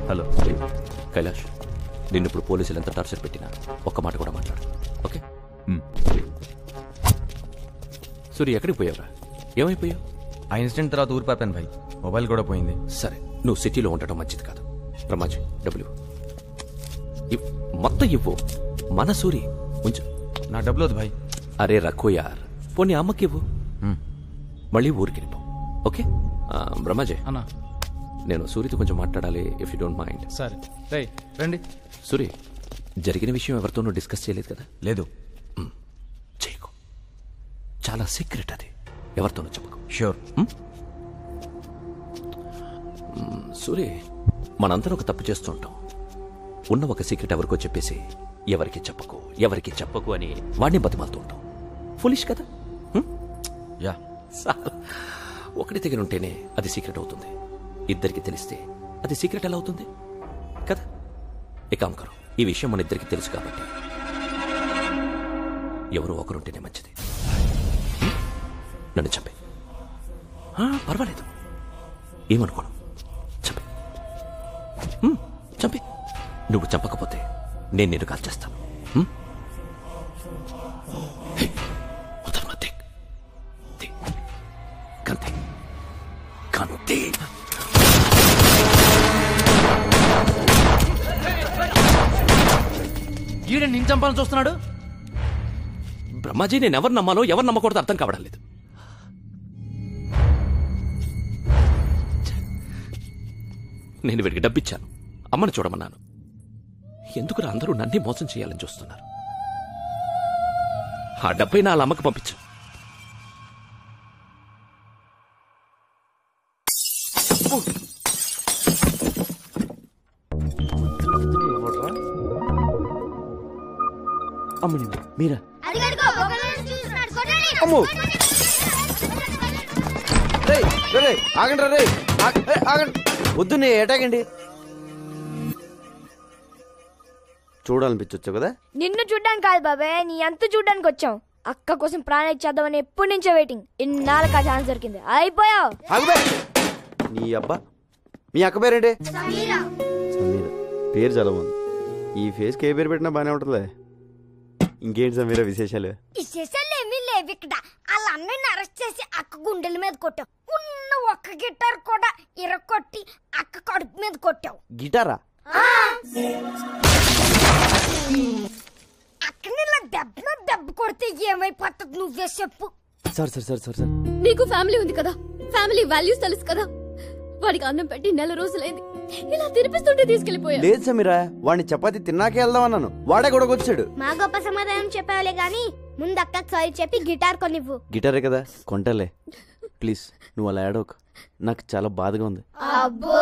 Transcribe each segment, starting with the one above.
Hello Kailash నిన్ను ఇప్పుడు పోలీసులు ఎంత టార్చర్ పెట్టినా ఒక్క మాట కూడా మాట్లాడు ఓకే మ్. సూర్య ఎక్కడికి పోయావురా ఏమైపోయావు ఆ ఇన్సిడెంట్ తర్వాత ఊరిపోయాను భాయ్ మొబైల్ కూడా పోయింది సరే నువ్వు సిటీలో ఉండటం మంచిది కాదు రమాజీ డబ్బులు ఇవ్- మొత్తం ఇవ్వు మన సూరి ఉంచు నా డబ్బులు వద్దు భాయ్ అరే రక్కో యార్ పోనీ అమ్మకి ఇవ్వు మ్. మళ్ళీ ఊరికి వెళ్ళిపో ఓకే ఆ, బ్రహ్మాజీ అన్నా నేను సూరితో కొంచెం మాట్లాడాలి ఇఫ్ యూ డోంట్ మైండ్ సరే రే రండి సూరి జరిగిన విషయం ఎవరితోనూ డిస్కస్ చేయలేదు కదా లేదు చేయకు చాలా సీక్రెట్ అది ఎవరితోనూ చెప్పకు షూర్ సూరి మనందరం ఒక తప్పు చేస్తూ ఉంటాం ఉన్న ఒక సీక్రెట్ ఎవరికో చెప్పేసి ఎవరికి చెప్పకు ఎవరికి చెప్పకు అని వాడిని బతిమాలుతూ ఉంటాం ఫులిష్ కదా హ్మ్? యా చాలా. ఒకటి దగ్గర ఉంటేనే అది సీక్రెట్ అవుతుంది ఇద్దరికి తెలిస్తే అది సీక్రెట్ ఎలా అవుతుంది కదా ఇక అమ్మకరు ఈ విషయం మన ఇద్దరికి తెలుసు కాబట్టి ఎవరు ఒకరుంటేనే మంచిది హ్మ్? నన్ను చంపే ఆ, పర్వాలేదు ఏమనుకోను చంపే హ్మ్, చంపే నువ్వు చంపకపోతే నేను నిన్ను కాల్ చేస్తాను హ్మ్? హే, వదలు మా దిక్. దిక్. కంతే కంతే ఈడ నిన్ను చంపాలని చూస్తున్నాడు బ్రహ్మాజీ నేను ఎవరు నమ్మాలో ఎవరు నమ్మకూడదు అర్థం కావడం లేదు నేను వీడికి డబ్బిచ్చాను అమ్మని చూడమన్నాను ఎందుకు అందరూ నన్నే మోసం చేయాలని చూస్తున్నారు ఆ డబ్బై నా వాళ్ళ అమ్మకి పంపించు అమ్మని మీరా అదిగదిగో ఒకళ్ళని చూస్తున్నాడు కొట్టండి అమ్మో రేయ్ రే ఆగండి రే ఆగండి వద్దు నీ ఏటాగండి చూడాలనిపించవచ్చు కదా నిన్ను చూడ్డానికి కాదు బాబాయ్ నీ అంత చూడ్డానికి వచ్చాం అక్క కోసం ప్రాణం ఇచ్చేద్దామని ఎప్పటి నుంచో వెయిటింగ్ ఇన్నాళ్ళకి ఆ ఛాన్స్ దొరికింది అయిపోయావు ఆగుబే నీ అబ్బా మీ అక్క పేరేంటి సమీర పేరు చాలా బాగుంది ఈ ఫేస్కి ఏ పేరు పెట్టినా బాగానే ఉంటుందిలే ఇంకేంటి సమీర విశేషాలు విశేషాలు ఏమీ లేవు ఇక్కడ వాళ్ళ అన్నయ్యని అరెస్ట్ చేసి అక్క గుండెల మీద కొట్టావు ఉన్న ఒక్క గిటార్ కూడా ఇరక్కొట్టి అక్క కడుపు మీద కొట్టావు గిటారా అక్కని ఇలా దెబ్బ మీద దెబ్బ కొడితే ఏమైపోతుంది నువ్వే చెప్పు sir sir sir sir sir నీకు ఫ్యామిలీ ఉంది కదా ఫ్యామిలీ వాల్యూస్ తెలుసు కదా వాడికి అన్నం పెట్టి నెల రోజులైంది ఇలా తినిపిస్తుంటే తీసుకెళ్లిపోయా లేదు సమీరా వాడిని చపాతి తిన్నాకే వెళ్దాం అన్నాను వాడే కూడా వచ్చాడు మా గొప్ప సమాధానం చెప్పావులే గాని ముందు అక్కకి సారీ చెప్పి గిటార్ కొనివ్వు గిటారే కదా కొంటలే ప్లీజ్ నువ్వు అలా ఏడవకు నాకు చాలా బాధగా ఉంది అబ్బో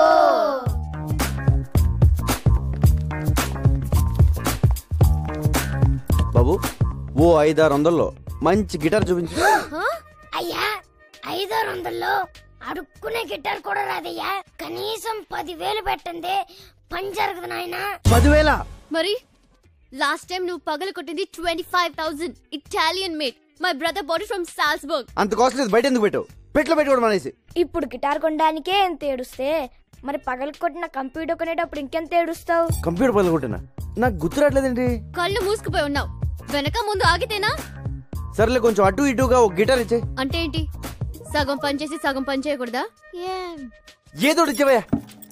బాబు ఓ ఐదారు వందల్లో మంచి గిటార్ చూపించు అయ్యా ఐదారు వందల్లో అడుక్కునే గిటార్ కూడా రాదయ్యా కనీసం పదివేలు పెట్టండి పని జరగదు నాయనా పదివేల మరి లాస్ట్ టైం నువ్వు పగలు కొట్టింది twenty five thousand Italian made my brother body from Salzburg అంత కాస్ట్ లేదు బయట ఎందుకు పెట్టావు పెట్లో పెట్టుకోవడం అనేసి ఇప్పుడు గిటార్ కొనడానికే ఎంత ఏడుస్తే మరి పగలు కొట్టిన కంప్యూటర్ కొనేటప్పుడు ఇంకెంత ఏడుస్తావు కంప్యూటర్ పనులు కొట్టినా నాకు గుర్తురాట్లేదండి కళ్ళు మూసుకుపోయి ఉన్నావు వెనక ముందు ఆగితేనా సర్లే కొంచెం అటు ఇటుగా ఒక గిటార్ ఇచ్చే అంటే ఏంటి సగం పని చేసి సగం పని చేయకూడదా ఏదో ఒకటి ఇచ్చేవయ్యా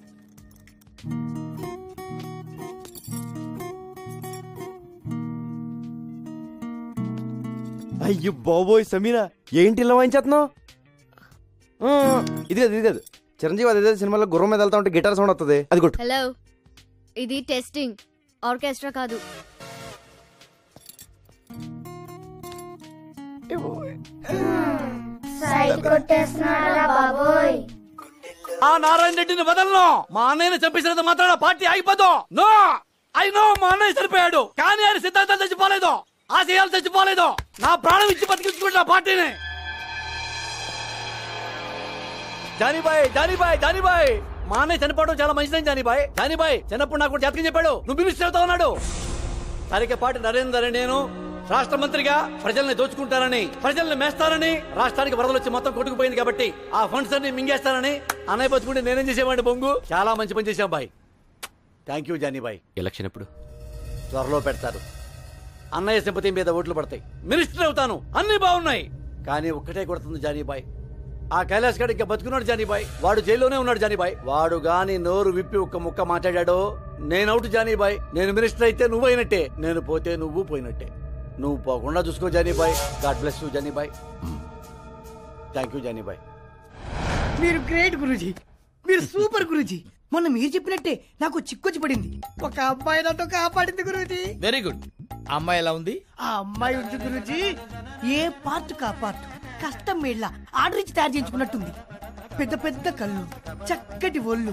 అయ్యో బాబోయ్ సమీరా ఏంటి ఇలా వాయించేస్తున్నావు ఆ, ఇది కాదు ఇది కాదు చిరంజీవి అదే సినిమాలో గుర్రం మీద వెళ్తా ఉంటే గిటార్ సౌండ్ వస్తుంది అది కొట్టు హలో ఇది టెస్టింగ్ ఆర్కెస్ట్రా కాదు ఆ నారాయణ రెడ్డిని వదలను మా అన్నయ్యని చంపేసినంత మాత్రాన పార్టీ ఆగిపోదు నో ఐ నో మా అన్నయ్య చనిపోయాడు కానీ ఆయన సిద్ధాంతాలు చచ్చిపోలేదు ఆశయాలు చచ్చిపోలేదు నా ప్రాణం ఇచ్చి బతికించుకుంటున్నా పార్టీని జానీబాయ్ జానీబాయ్ జానీబాయ్ మా అన్నయ్య చనిపోవడం చాలా మంచిదని జానీబాయ్ జానీబాయ్ చిన్నప్పుడు నాకు జాతకం చెప్పాడు నువ్వు మినిస్టర్ అవుతా ఉన్నాడు పార్టీ నరేందర్ అని నేను రాష్ట్ర మంత్రిగా ప్రజల్ని దోచుకుంటారని ప్రజల్ని మేస్తారని రాష్ట్రానికి వరదలు వచ్చి మొత్తం కొట్టుకుపోయింది కాబట్టి ఆ ఫండ్స్ అన్ని మింగేస్తారని అన్నయ్య బతుకుంటే నేనేం చేసేవాడిని బొంగు చాలా మంచి పని చేశాం బాయ్ థ్యాంక్ యూ జానీబాయ్ ఎలక్షన్ ఎప్పుడు త్వరలో పెడతారు అన్నయ్య సింపతి మీద ఓట్లు పడతాయి మినిస్టర్ అవుతాను అన్ని బాగున్నాయి కానీ ఒక్కటే కొడుతుంది జానీబాయ్ ఆ కైలాస్ గడ్ ఇంకా బతుకున్నాడు జానీబాయ్ వాడు జైల్లోనే ఉన్నాడు జానీబాయ్ వాడు గాని నోరు విప్పి ఒక్క ముక్క మాట్లాడాడో నేను అవుట్ జానీబాయ్ నేను మినిస్టర్ అయితే నువ్వు అయినట్టే నేను పోతే నువ్వు పోయినట్టే నువ్వు పోకుండా చూసుకో జానీబాయ్ గాడ్ బ్లెస్ యూ జానీబాయ్ థ్యాంక్ యూ జానీబాయ్ మీరు గ్రేట్ గురూజీ మీరు సూపర్ గురూజీ మొన్న మీరు చెప్పినట్టే నాకు చిక్కొచ్చి పడింది ఒక అమ్మాయి నాతో కాపాడింది గురూజీ వెరీ గుడ్ అమ్మాయి ఎలా ఉంది ఆ అమ్మాయి ఉంది గురూజీ ఏ పార్ట్ కా పార్ట్ కష్టం మేళ్ళ ఆర్డర్ ఇచ్చి తయారు చేయించుకున్నట్టుంది పెద్ద పెద్ద కళ్ళు చక్కటి ఒళ్ళు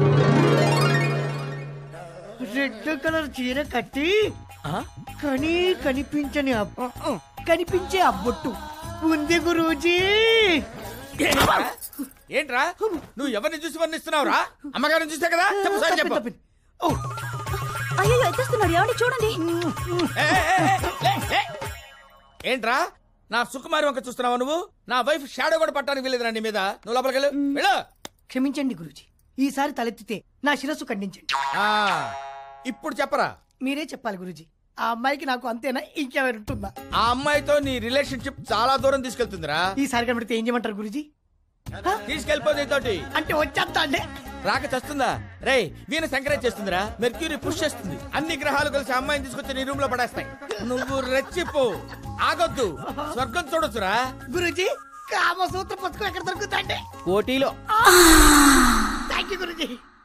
రెడ్ కలర్ చీర కట్టి కనీ కనిపించని అబ్బ కనిపించే అబ్బొట్టు ఉంది గురూజీ ఏంట్రా? ఏంట్రా నువ్వు ఎవరిని చూసి వర్ణిస్తున్నావురా అమ్మగారిని చూసే కదా చెప్పు సార్ చెప్పు తప్పింది. ఓ అయ్యో ఎత్తేస్తున్నాడు ఏమండి చూడండి ఏ, ఏ, ఏ, లే, లే. ఏంట్రా నా సుకుమారి వంక చూస్తున్నావా నువ్వు నా వైఫ్ షాడో కూడా పట్టానికి వెళ్ళేదిరా నీ మీద నువ్వు లోపలికి వెళ్ళు వెళ్ళు క్షమించండి గురూజీ ఈసారి తలెత్తితే నా శిరస్సు ఖండించండి ఆ, ఇప్పుడు చెప్పరా మీరే చెప్పాలి గురూజీ ఆ అమ్మాయికి నాకు అంతేనా ఇంకెవరు ఉంటుందా ఆ అమ్మాయితో నీ రిలేషన్షిప్ చాలా దూరం తీసుకెళ్తుందిరా ఈసారి కనబడితే ఏం చేయమంటారు గురూజీ హ? తీసుకెళ్ళిపోతే తోటి అంటే వచ్చేస్తా అండి రాక చస్తుందా రే వీణ సంక్రాంతి చేస్తుందిరా మెర్క్యూరీ పుష్ చేస్తుంది అన్ని గ్రహాలు కలిసి అమ్మాయిని తీసుకొచ్చి నీ రూమ్ లో పడేస్తాయి నువ్వు రెచ్చిపో ఆగొద్దు స్వర్గం చూడొచ్చురా గురూజీ కామసూత్ర పుస్తకం ఎక్కడ దొరుకుతాండి పోటీలో థ్యాంక్ యూ గురూజీ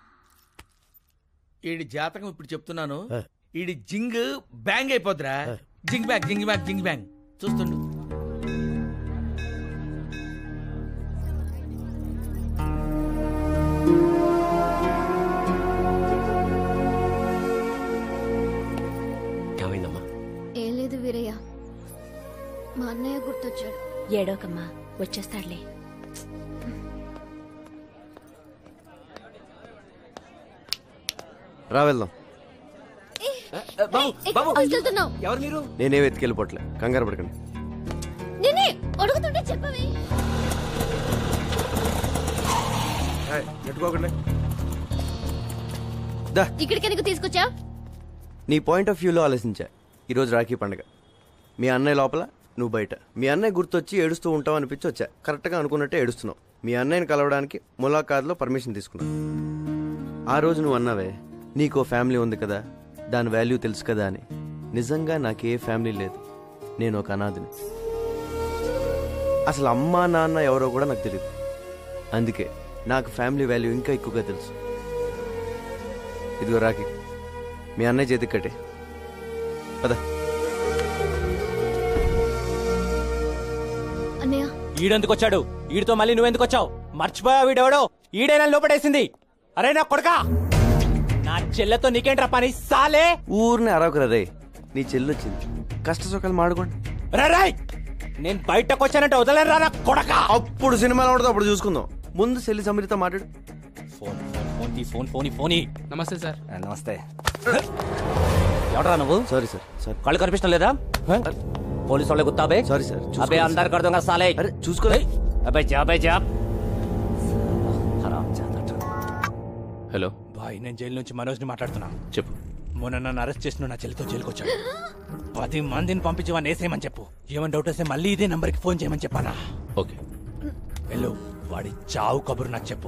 ఈడి జాతకం ఇప్పుడు చెప్తున్నాను ఈడి జింగ్ బ్యాంగ్ అయిపోద్దిరా జింగ్ బ్యాంగ్ జింగ్ బ్యాంగ్ జింగ్ బ్యాంగ్ చూస్తుండు ఏమైందమ్మా ఏం లేదు వీరయ్య మా అన్నయ్య గుర్తొచ్చాడు ఏడోకమ్మా వచ్చేస్తాడులే రా వెళ్దాం వెళ్తున్నావు ఎవరు మీరు నేనే వెతికెళ్ళిపోవట్లే కంగారు పడకండి నేనే అడుగుతుంటే చెప్పవే పెట్టుకోకండి దా ఇక్కడికి ఎందుకు తీసుకొచ్చా నీ పాయింట్ ఆఫ్ వ్యూలో ఆలోచించా ఈరోజు రాఖీ పండుగ మీ అన్నయ్య లోపల నువ్వు బయట మీ అన్నయ్య గుర్తొచ్చి ఏడుస్తూ ఉంటావు అనిపించి వచ్చా కరెక్ట్గా అనుకున్నట్టే ఏడుస్తున్నావు మీ అన్నయ్యని కలవడానికి ములాఖాత్లో పర్మిషన్ తీసుకున్నావు ఆ రోజు నువ్వు అన్నావే నీకో ఫ్యామిలీ ఉంది కదా దాని వాల్యూ తెలుసు కదా అని నిజంగా నాకే ఫ్యామిలీ లేదు నేను ఒక అనాథిని అసలు అమ్మా నాన్న ఎవరో కూడా నాకు తెలియదు అందుకే నాకు ఫ్యామిలీ వాల్యూ ఇంకా ఎక్కువగా తెలుసు ఇదిగో రాఖీ మీ అన్నయ్య చేతికి కట్టే పద అన్నయ్య ఈడెందుకు వచ్చాడు ఈడితో మళ్ళీ నువ్వెందుకు వచ్చావు మర్చిపోయా వీడెవడో ఈడేనా లోపడేసింది అరే నా కొడకా నా చెల్లెతో నీకేంట్రా పని సాలే ఊరిని అరవకరా రే నీ చెల్లి వచ్చింది కష్ట సుఖాలు మాడుకోండి రే రేయ్! నేను బయటకు వచ్చానంటే వదలరా నా కొడకా అప్పుడు సినిమాలో ఉండదు అప్పుడు చూసుకుందాం ముందు చెల్లి సమీరితో మాట్లాడు ఫోన్ ఫోన్ ఫోన్ తీ, ఫోన్ ఫోన్ ఫోన్ నమస్తే సార్ నమస్తే ఎవడరా నువ్వు సారీ సార్ సారీ కళ్ళు కనిపించడం లేదా పోలీసు వాళ్ళే గుత్తాబే సారీ సార్ అబే చూసుకోలేదు అందరు కడదాం సాలే అరే చూసుకోలే అబే జా అబే జా హరాం జాదా. హలో బాయ్ నేను జైలు నుంచి మనోజ్ని మాట్లాడుతున్నా చెప్పు మొన్న నన్ను అరెస్ట్ చేసిన నా చెల్లితో జైలుకి వచ్చాడు పది మందిని పంపించి వాడిని వేసేయమని చెప్పు ఏమని డౌట్ వస్తే మళ్ళీ ఇదే నంబర్కి ఫోన్ చేయమని చెప్పానా ఓకే వెళ్ళు వాడి చావు కబురు నాకు చెప్పు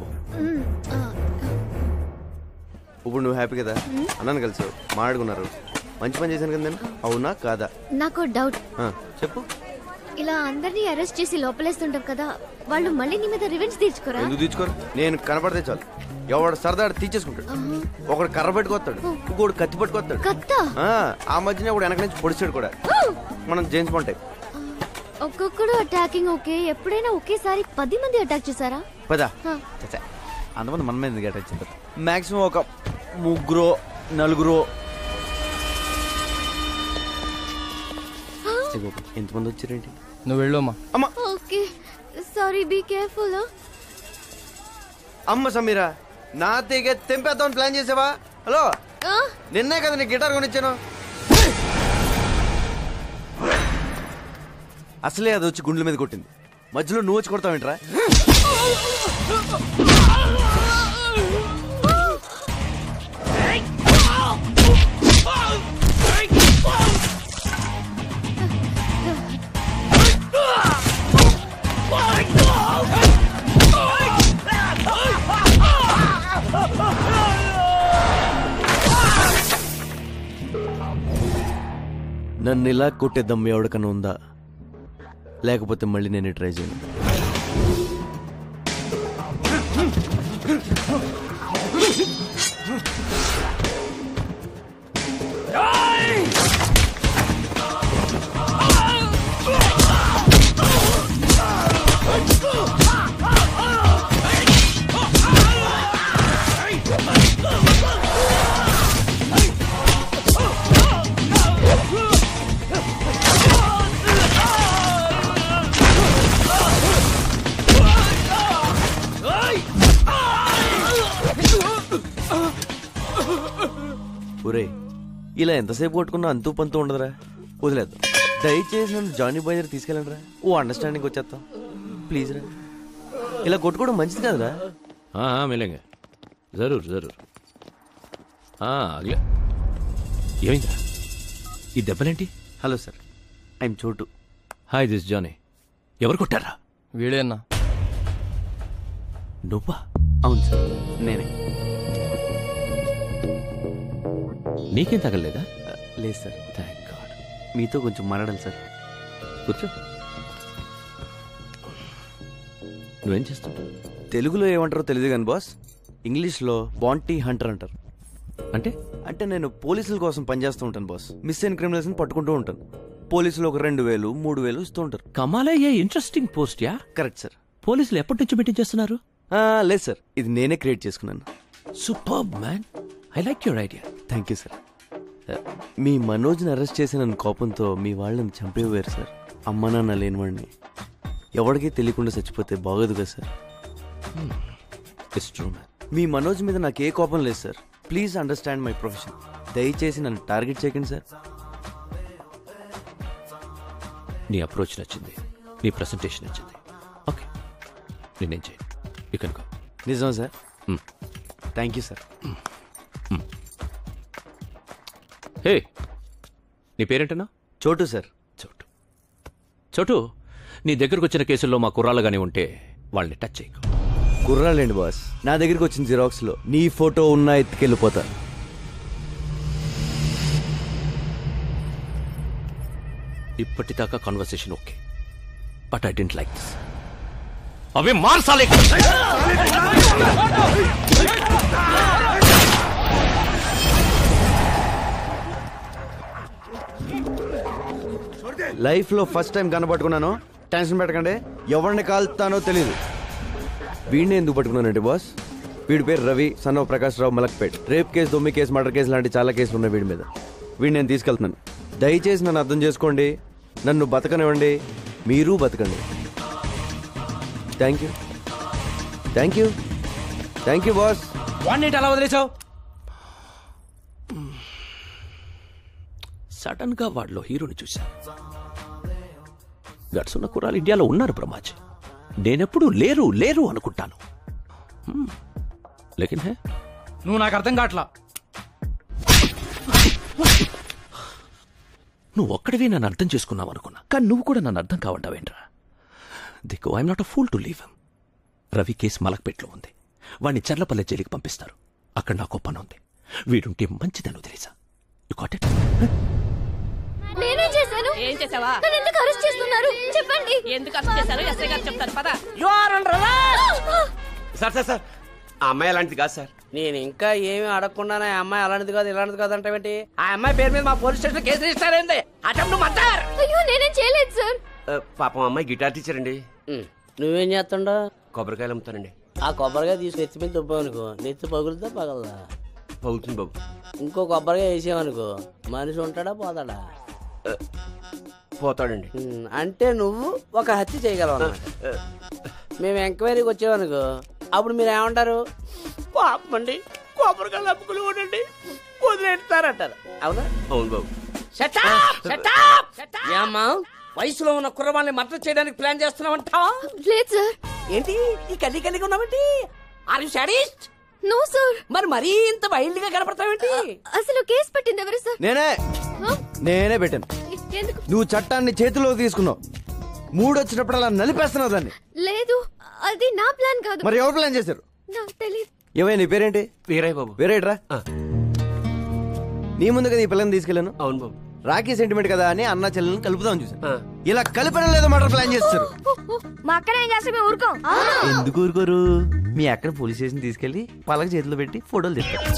ఇప్పుడు నువ్వు హ్యాపీ కదా అన్నాను కలిసావు మాట్లాడుకున్నారు మంచి పని చేశాను కదా నేను అవునా కాదా నాకు డౌట్ ఆ, చెప్పు ఇలా అందరినీ అరెస్ట్ చేసి లోపలేస్తుంటాం కదా వాళ్ళు మళ్ళీ నీ మీద రివెంజ్ తీర్చుకోరా ఎందుకు తీసుకోరు నేను కనపడితే చాలు ఎవడు సరదా తీసేసుకుంటాడు ఒకడు కర్ర పెట్టుకొస్తాడు ఇంకోడు కత్తి పట్టుకొస్తాడు కత్త ఆ, ఆ మధ్యన ఒకడు వెనక నుంచి పొడిచాడు కూడా మనం జేమ్స్ బాండ్ టైప్ ఒక్కొక్కడు అటాకింగ్ ఓకే ఎప్పుడైనా ఒకేసారి పది మంది అటాక్ చేశారా పదా హ. అంతమంది మన మీద ఎందుకు అటాచ్ చేస్తారు మాక్సిమం ఒక ముగ్గురు నలుగురు ఇదిగో, ఎంతమంది వచ్చారేంటి నువ్వు వెళ్ళమ్మా అమ్మ ఓకే సారీ బీ కేర్ఫుల్ అమ్మ సమీరా నా తీగ తెంపేద్దామని ప్లాన్ చేసావా హలో నిన్నే కదా నీకు గిటార్ కొనిచ్చాను అసలే అది వచ్చి గుండెల మీద కొట్టింది మధ్యలో నువ్వు వచ్చి కొడతావేంట్రా నన్ను ఇలా కొట్టే దమ్ము ఎవడికన్నా ఉందా లేకపోతే మళ్ళీ నేను ట్రై చేయను ఒరే ఇలా ఎంతసేపు కొట్టుకున్నా అంతూ పంతూ ఉండదురా వదిలేదు దయచేసి నన్ను జానీ బాయ్ దగ్గర తీసుకెళ్ళండి రా ఓ అండర్స్టాండింగ్ వచ్చేస్తాం ప్లీజ్ రా ఇలా కొట్టుకోవడం మంచిది కదరా हाँ हाँ मिलेंगे जरूर जरूर हाँ అదిలే ఏమైందా ఈ దెబ్బలేంటి hello sir I'm Chotu hi this Johnny ఎవరు కొట్టారా వీడేనా నువ్వా అవును సార్ నేనే నీకేం తగలలేదా లేదు సార్ థ్యాంక్ గాడ్ మీతో కొంచెం మాట్లాడాలి సార్ కూర్చో నువ్వేం చేస్తుంటావు తెలుగులో ఏమంటారో తెలియదు కానీ బాస్ ఇంగ్లీష్లో బాంటీ హంటర్ అంటారు అంటే అంటే నేను పోలీసుల కోసం పనిచేస్తూ ఉంటాను బాస్ మిస్ అయిన క్రిమినల్స్ని పట్టుకుంటూ ఉంటాను పోలీసులు ఒక రెండు వేలు మూడు వేలు ఇస్తూ ఉంటారు కమాలా a interesting post yeah correct sir పోలీసులు ఎప్పటి నుంచి మీటింగ్ చేస్తున్నారు ఆ, లేదు సార్ ఇది నేనే క్రియేట్ చేసుకున్నాను super man I like your idea thank you sir మీ మనోజ్ని అరెస్ట్ చేసిన నన్ను కోపంతో మీ వాళ్ళని చంపేవారు సార్ అమ్మ నాన్న లేనివాడిని ఎవరికీ తెలియకుండా చచ్చిపోతే బాగోదు కదా సార్ ఇట్స్ ట్రూ మ్యాన్ మీ మనోజ్ మీద నాకు ఏ కోపం లేదు sir please understand my profession దయచేసి నన్ను టార్గెట్ చేయకండి సార్ నీ అప్రోచ్ నచ్చింది నీ ప్రెసెంటేషన్ నచ్చింది ఓకే నేనేం చేయను యూ కెన్ గో నిజం sir Hmm. Thank you sir hey నీ పేరేంటన్నా చోటు సార్ చోటు చోటు నీ దగ్గరకు వచ్చిన కేసుల్లో మా కుర్రాళ్ళగానే ఉంటే వాళ్ళని టచ్ చేయకు కుర్రాలేండి బాస్ నా దగ్గరికి వచ్చిన జిరాక్స్లో నీ ఫోటో ఉన్నా ఎత్తుకెళ్ళిపోతా ఇప్పటిదాకా conversation okay but I don't like this అవి మార్చాలి లైఫ్లో ఫస్ట్ టైం కనపట్టుకున్నాను టెన్షన్ పెట్టకండి ఎవరిని కాల్తానో తెలియదు వీడిని ఎందుకు పట్టుకున్నానంటే బాస్ వీడి పేరు Ravi son of Prakash Rao Malakpet rape case దొమ్మి కేసు మర్డర్ కేసు లాంటి చాలా కేసులు ఉన్నాయి వీడి మీద వీడిని నేను తీసుకెళ్తున్నాను దయచేసి నన్ను అర్థం చేసుకోండి నన్ను బతకనివ్వండి మీరు బతకండి thank you thank you thank you boss వాడిని అలా వదిలేసావు సడన్ గా వాళ్ళలో హీరోని చూశా గట్స్ ఉన్న కుర్రాలు ఇండియాలో ఉన్నారు బ్రహ్మాజీ నేనెప్పుడు లేరు లేరు అనుకుంటాను హ్మ్. లేకిన్ హే నువ్వు నాకు అర్థం కావట్లా నువ్వు ఒక్కడివే నన్ను అర్థం చేసుకున్నావు అనుకున్నా కానీ నువ్వు కూడా నన్ను అర్థం కావంటావేంట్రా దిక్కు I'm not a fool to leave Ravi case మలక్పేట్లో ఉంది వాడిని చర్లపల్లె జైలుకి పంపిస్తారు అక్కడ నాకు పని ఉంది వీడుంటే మంచిదని వదిలేసా యు కాట్ ఇట్ నేనేం చేశాను ఏం చేసావా నన్ను ఎందుకు అరెస్ట్ చేస్తున్నారు చెప్పండి ఎందుకు అరెస్ట్ చేశారు ఎస్ఐ గారు చెప్తారు పద సార్ సార్ సార్ ఆ అమ్మాయి అలాంటిది కాదు సార్ నేను ఇంకా ఏమీ అడగకుండానే ఆ అమ్మాయి అలాంటిది కాదు ఇలాంటిది కాదు అంటే ఆ అమ్మాయి పేరు మీద మా పోలీస్ స్టేషన్ కేసు రిజిస్టర్ అయింది అటెంప్ట్ మర్డర్ అయ్యో నేనేం చేయలేదు సార్ ఆ, పాపం అమ్మాయి గిటార్ టీచర్ అండి నువ్వేం చేస్తుండో కొబ్బరికాయలు అమ్ముతానండి ఆ కొబ్బరికాయ తీసుకు ఎత్తి మీద దుబ్బావనుకో నెత్తి పగులుతా పగలదా పగులుతుంది బాబు ఇంకో కొబ్బరికాయ వేసావనుకో మనిషి ఉంటాడా పోతాడా ఆ, పోతాడండి ఉమ్, అంటే నువ్వు ఒక హత్య చేయగలవు అన్నమాట మేము ఎంక్వైరీకి వచ్చామనుకో అప్పుడు మీరు ఏమంటారు పాపండి కొబ్బరికాయలు అమ్ముకుని ఉండండి వదిలేస్తారంటారు అవునా అవును బాబు Shut up! Shut up! ఏ అమ్మా వయసులో ఉన్న కుర్రవాళ్ళని మర్డర్ చేయడానికి ప్లాన్ చేస్తున్నావంటావా లేదు సార్ ఏంటి ఈ కలి కలిగి ఉన్నావేంటి are you sadist no sir మరి మరీ ఇంత వైల్డ్ గా కనపడతావేంటి అసలు కేసు పెట్టింది ఎవరు సార్ నేనే ఆ? నేనే పెట్టాను ఎందుకు నువ్వు చట్టాన్ని చేతిలోకి తీసుకున్నావు మూడు వచ్చినప్పుడు అలా నలిపేస్తున్నావు దాన్ని లేదు అది నా ప్లాన్ కాదు మరి ఎవరు ప్లాన్ చేశారు నాకు తెలియదు ఏమైనా నీ పేరేంటి వీరయ్య బాబు వేరేట్రా నీ ముందు కదా ఈ పిల్లని తీసుకెళ్ళాను అవును బాబు రాఖీ సెంటిమెంట్ కదా అని అన్న చెల్లెల్ని కలుపుదాం చూసాను ఆ. ఇలా కలిపడం లేదో మాట ప్లాన్ చేస్తారు మా అక్కనే ఏం చేస్తే మేము ఊరుకోం ఎందుకు ఊరుకోరు మీ అక్కడ పోలీస్ స్టేషన్ తీసుకెళ్లి పలక చేతిలో పెట్టి ఫోటోలు తీస్తారు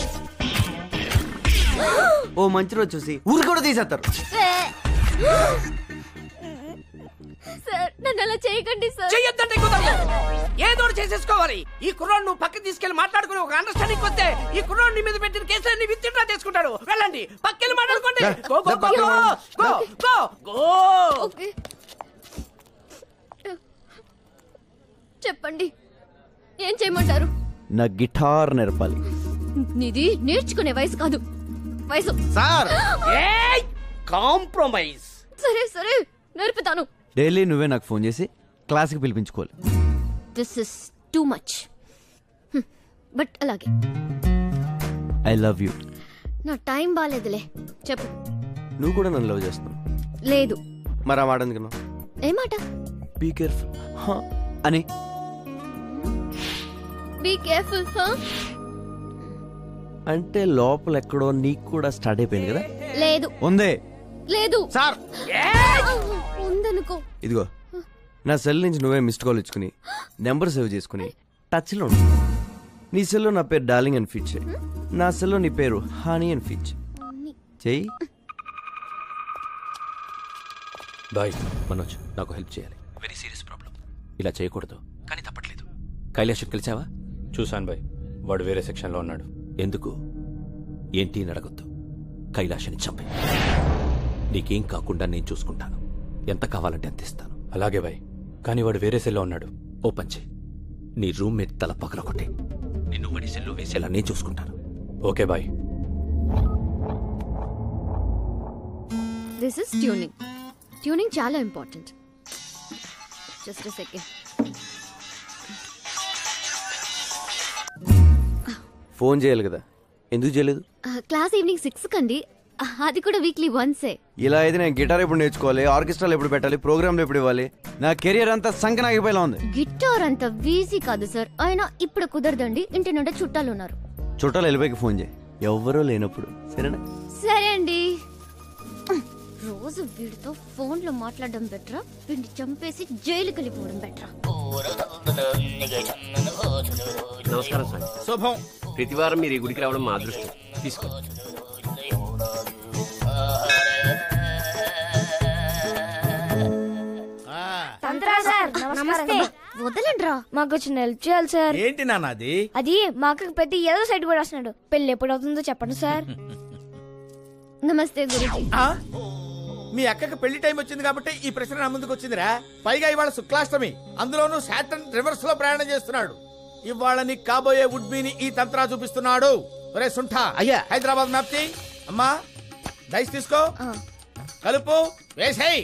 ఓ మంచి రోజు చూసి ఊరు కూడా తీసేస్తారు సార్ నన్ను అలా చేయకండి సార్ చెయ్యొద్దంటే కుదరదు ఏదో ఒకటి చేసేసుకోవాలి ఈ కుర్రాడు నువ్వు పక్కకి తీసుకెళ్లి మాట్లాడుకుని ఒక అండర్స్టాండింగ్ వస్తే ఈ కుర్రాడు నీ మీద పెట్టిన కేసులన్నీ విత్డ్రా చేసుకుంటాడు వెళ్ళండి పక్కెళ్ళి మాట్లాడుకోండి రా, గో గో రా, గో పక్కన గో రా. గో గో గో ఓకే చెప్పండి ఏం చేయమంటారు నా గిటార్ నేర్పాలి నీది నేర్చుకునే వయసు కాదు వయసు సార్ ఏయ్ కాంప్రమైజ్ సరే సరే నేర్పుతాను డైలీ నువ్వే నాకు ఫోన్ చేసి క్లాస్కి పిలిపించుకోవాలి this is too much but అలాగే ఐ లవ్ యూ నా టైం బాగాలేదులే చెప్పు నువ్వు కూడా నన్ను లవ్ చేస్తున్నావు లేదు మరి ఆ మాట ఎందుకున్నావు ఏ మాట బీ కేర్ఫుల్ అని బీ కేర్ఫుల్ అంటే లోపల ఎక్కడో నీకు కూడా స్టార్ట్ అయిపోయింది కదా లేదు ఉందే లేదు సార్ ఉందనుకో ఇదిగో నా సెల్ నుంచి నువ్వే మిస్డ్ కాల్ ఇచ్చుకుని నెంబర్ సేవ్ చేసుకుని టచ్లో ఉండు నీ సెల్లో నా పేరు డార్లింగ్ అని ఫీచ్ చేయి నా సెల్లో నీ పేరు హానీ అని ఫీచ్ చెయ్యి బాయ్ మనోజ్ నాకు హెల్ప్ చేయాలి వెరీ సీరియస్ ప్రాబ్లం ఇలా చేయకూడదు కానీ తప్పట్లేదు కైలాష్ కలిసావా చూశాను బాయ్ వాడు వేరే సెక్షన్లో ఉన్నాడు ఎందుకు ఏంటి అని అడగొద్దు కైలాషని చంపే నీకేం కాకుండా నేను చూసుకుంటాను ఎంత కావాలంటే అంత ఇస్తాను అలాగే బాయ్ కానీ వాడు వేరే సెల్లో ఉన్నాడు ఓపెన్ చేయి నీ రూమ్మేట్ తల పక్కన కొట్టే నిన్ను వడి సెల్లు వేసేలా నేను చూసుకుంటాను ఓకే బాయ్ దిస్ ఇస్ ట్యూనింగ్ ట్యూనింగ్ చాలా ఇంపార్టెంట్ జస్ట్ సెకండ్ ఫోన్ చేయాలి కదా ఎందుకు చేయలేదు క్లాస్ ఈవినింగ్ సిక్స్ కండి Uh, అది కూడా వీక్లీ వన్సే ఇలా అయితే నేను గిటార్ ఎప్పుడు నేర్చుకోవాలి ఆర్కెస్ట్రాలు ఎప్పుడు పెట్టాలి ప్రోగ్రాంలు ఎప్పుడు ఇవ్వాలి నా కెరియర్ అంతా సంకనాగిపోయేలా ఉంది గిటార్ అంత వీజీ కాదు సార్ అయినా ఇప్పుడు కుదరదండి ఇంటి నుండి చుట్టాలు ఉన్నారు చుట్టాలు వెళ్ళిపోయి ఫోన్ చేయి ఎవ్వరూ లేనప్పుడు సరేనా సరే అండి రోజు వీడితో ఫోన్ లో మాట్లాడడం బెటరా వీడిని చంపేసి జైలుకి వెళ్ళిపోవడం బెటరా నమస్కారం సార్ శుభం ప్రతి వారం మీరు ఈ గుడికి రావడం మా అదృష్టం తీసుకో ఆ, తంత్రా సార్ నమస్తే వదలండి రా మాకు వచ్చిన హెల్ప్ చేయాలి సార్ ఏంటి నాన్న అది అది మా అక్కకి పెద్ద ఏదో సైడ్ కూడా వస్తున్నాడు పెళ్లి ఎప్పుడు అవుతుందో చెప్పండి సార్ నమస్తే గురుజీ ఆ? మీ అక్కకి పెళ్లి టైం వచ్చింది కాబట్టి ఈ ప్రశ్న నా ముందుకు వచ్చిందిరా పైగా ఇవాళ శుక్లాష్టమి అందులోనూ సాటర్న్ రివర్స్ లో ప్రయాణం చేస్తున్నాడు ఇవాళ నీకు కాబోయే వుడ్బీని ఈ తంత్రా చూపిస్తున్నాడు ఒరే సుంఠా అయ్యా. హైదరాబాద్ మ్యాప్ తీ. అమ్మా డైస్ తీసుకో కలుపు వేసేయ్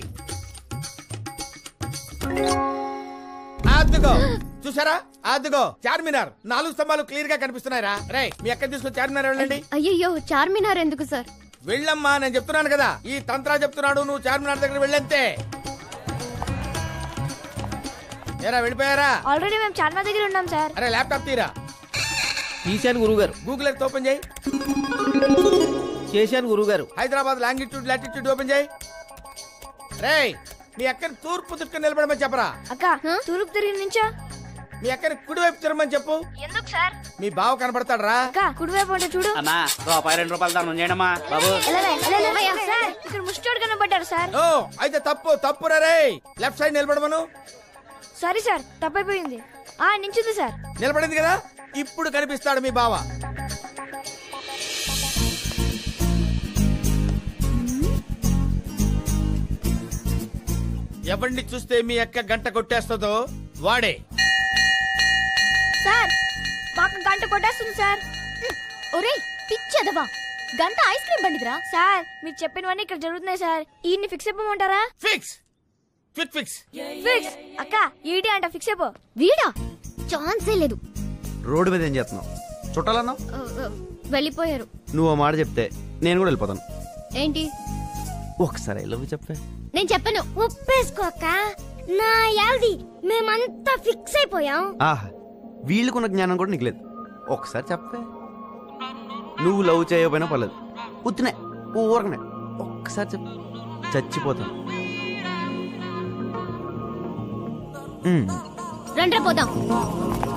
అద్దుకో చూసారా అద్దుకో చార్మినార్ నాలుగు స్తంభాలు క్లియర్ గా కనిపిస్తున్నాయిరా రే మీ అక్కడ తీసుకొని చార్మినార్ వెళ్ళండి అయ్యయ్యో చార్మినార్ ఎందుకు సార్ వెళ్ళమ్మా నేను చెప్తున్నాను కదా ఈ తంత్రా చెప్తున్నాడు నువ్వు చార్మినార్ దగ్గర వెళ్ళంతే ఏరా వెళ్ళిపోయారా ఆల్రెడీ మేము చార్మా దగ్గర ఉన్నాం సార్ అరే ల్యాప్టాప్ తీరా తీశాను గురుగారు గూగుల్ ఎర్త్ ఓపెన్ చేయి చేశాను గురుగారు హైదరాబాద్ లాంగిట్యూడ్ లాటిట్యూడ్ ఓపెన్ చేయి రే మీ అక్కని తూర్పు దిక్కు నిలబడమని చెప్పరా అక్క తూర్పు తిరిగి నుంచో మీ అక్కని కుడివైపు తిరగమని చెప్పు ఎందుకు సార్ మీ బావ కనపడతాడరా అక్క కుడివైపు అంటే చూడు అమ్మా రూపాయి రెండు రూపాయలు దానం చేయండమ్మా బాబు ఎలాలే, ఎలాలే, సార్ ఇక్కడ ముష్టోడు కనబడ్డారు సార్ ఓ అయితే తప్పు తప్పు రే లెఫ్ట్ సైడ్ నిలబడమను సారీ సార్ తప్పైపోయింది ఆ నించుంది సార్ నిలబడింది కదా ఇప్పుడు కనిపిస్తాడు మీ బావ ఎవరిని చూస్తే మీ అక్క గంట కొట్టేస్తుందో వాడే సార్ మాకు గంట కొట్టేస్తుంది సార్ ఒరే పిచ్చదవా గంట ఐస్ క్రీమ్ బండిదిరా సార్ మీరు చెప్పినవన్నీ ఇక్కడ జరుగుతున్నాయి సార్ ఈయన్ని ఫిక్స్ అయిపోమంటారా ఫిక్స్ క్విక్ ఫిక్స్ ఫిక్స్ అక్క ఈడి అంట ఫిక్స్ అయిపో వీడా ఛాన్సే లేదు రోడ్డు మీద ఏం చేస్తున్నావు చుట్టాలన్నావు ఆ, ఆ, వెళ్ళిపోయారు నువ్వు ఆ మాట చెప్తే నేను కూడా వెళ్ళిపోతాను ఏంటి ఒకసారి ఐ లవ్ చెప్పే నేను చెప్పను ఒప్పేసుకో అక్క నా యాది మేమంతా ఫిక్స్ అయిపోయాం ఆహా వీళ్ళకున్న జ్ఞానం కూడా నీకు లేదు ఒకసారి చెప్పే నువ్వు లవ్ చేయకపోయినా పర్లేదు ఉత్తినే ఊరకనే ఒక్కసారి చెప్పు చచ్చిపోతాను మ్మ్. రండ్రా పోదాం